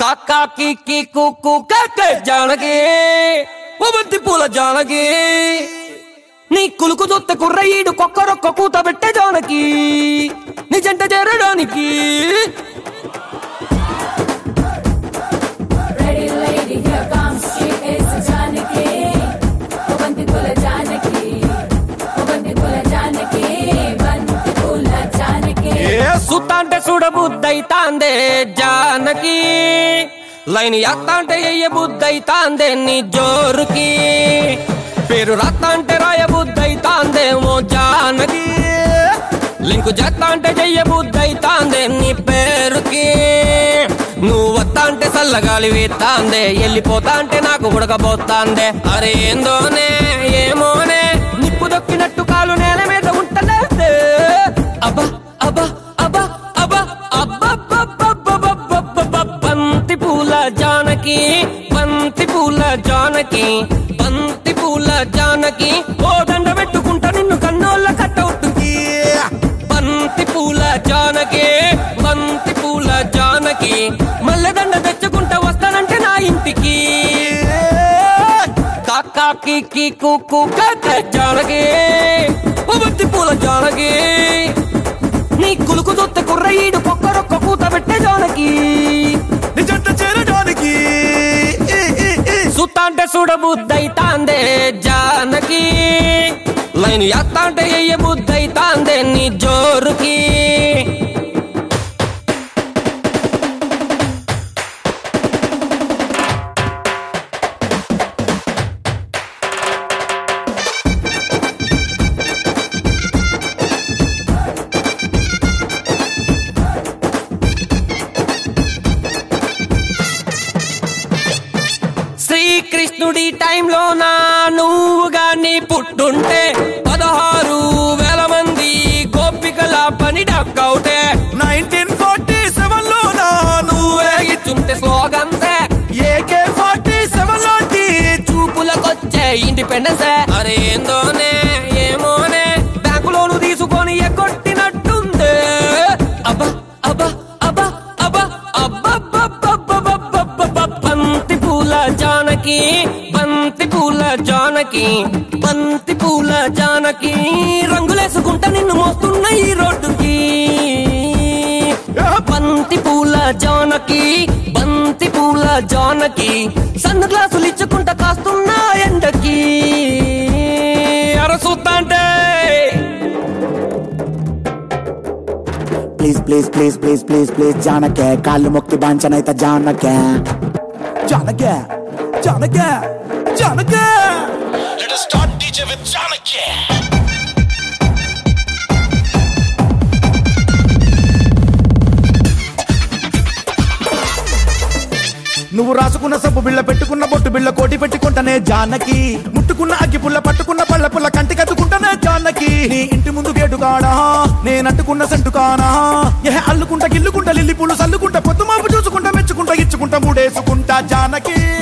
కాకా కిక్కి కుక్కు కక్కే జానకి ఓ బంతి పూల జానకి నీ కులుకు దొత్త కుర్రయ్యడు కొక్కరొక్క కూత పెట్టే జానకి నీ జంట చేరడానికి Ready lady, here comes she is Janaki. Banti pula Janaki. Banti pula Janaki. Banti pula Janaki. సుత్తాంటే చూడబుద్దైతాందే జానకి లైన్ ఎత్తాంటే ఎయ్య బుద్దైతాందే నీ జోరుకి పేరు రత్తాంటే రాయ బుద్దైతాందే ఓ జానకి లింకు జత్తాంటే చెయ్య బుద్దైతాందే నీ పేరుకి నువ్వు వత్తాంటే చల్లగాలి వీస్తాందే వెళ్ళిపోతాంటే నాకు ఉడకబోతాందే అరే ఏందోనే ఏమోనే నిప్పు దొక్కినట్టు కాలు నేల మీద ఉంటలేదే అబ్బా అబ్బా అబ్బా అబ్బా అబ్బా బంతి పూల జానకి బంతి పూల జానకి బంతి పూల జానకి ఓ దండ పెట్టుకుంటా నిన్ను కన్నోళ్ళ కట్టవుతుంది బంతి పూల జానకి బంతి పూల జానకి మల్లె దండ తెచ్చుకుంటా వస్తానంటే నా ఇంటికి కాకా కిక్కి కుక్కు కక్కే జానకి ఓ బంతి పూల జానకి నీ కులుకు దొత్త కుర్రయ్యడు కొక్కరొక్క కూత పెట్టే జానకి నిజంత చేరడానికి ఈ, ఈ, ఈ. సుత్తాంటే చూడబుద్దైతాందే జానకి లైన్ ఎత్తాంటే ఎయ్య బుద్దైతాందే నీ జోరుకి శ్రీకృష్ణుడి టైంలో నా నువ్వు గాని పుట్టుంటే పదహారు వేల మంది గోపికల పని డక్కవుటే 1947 లోన నువ్వే ఇచ్చుంటే స్లోగన్సే ఏకే ఫార్టీ సెవెన్ లాంటి చూపులకొచ్చే ఇండిపెండెన్స్ అరే ఏందోనే ఏమోనే బ్యాంకు లోను తీసుకొని ఎగ్గొట్టినట్టుందే అబ్బా అబ్బా అబ్బా అబ్బా అబ్బా బంతి పూల జానకి బంతి పూల జానకి బంతి పూల జానకి రంగులేసుకుంటా నిన్ను మోస్తున్న ఈ రోడ్డుకి బంతి పూల జానకి బంతి పూల జానకి సన్న గ్లాసులు ఇచ్చుకుంటా కాస్తున్నా ఎండకి అరసూత్తాంటే please please please please please please జానకే కాళ్ళు మొక్కి బాంచనైతే జానకే జానకే జానకే జానకే Let us start DJ with Janaki. నువ్వు రాసుకున్న సబ్బు బిళ్ళ పెట్టుకున్న బొట్టు బిళ్ళ కోటి పెట్టుకుంటానే జానకి ముట్టుకున్న అగ్గి పుల్ల పట్టుకున్న పళ్ళ పుల్ల కంటి కట్టుకుంటానే జానకి నీ ఇంటి ముందు గేటు కాడా నేనంటుకున్న సెంటు కానా ఏ అల్లుకుంటా గిల్లుకుంటా లిల్లి పూలు సల్లుకుంటా పొద్దు మాపు చూసుకుంటా మెచ్చుకుంటా ఇచ్చుకుంటా మూడేసుకుంటా జానకి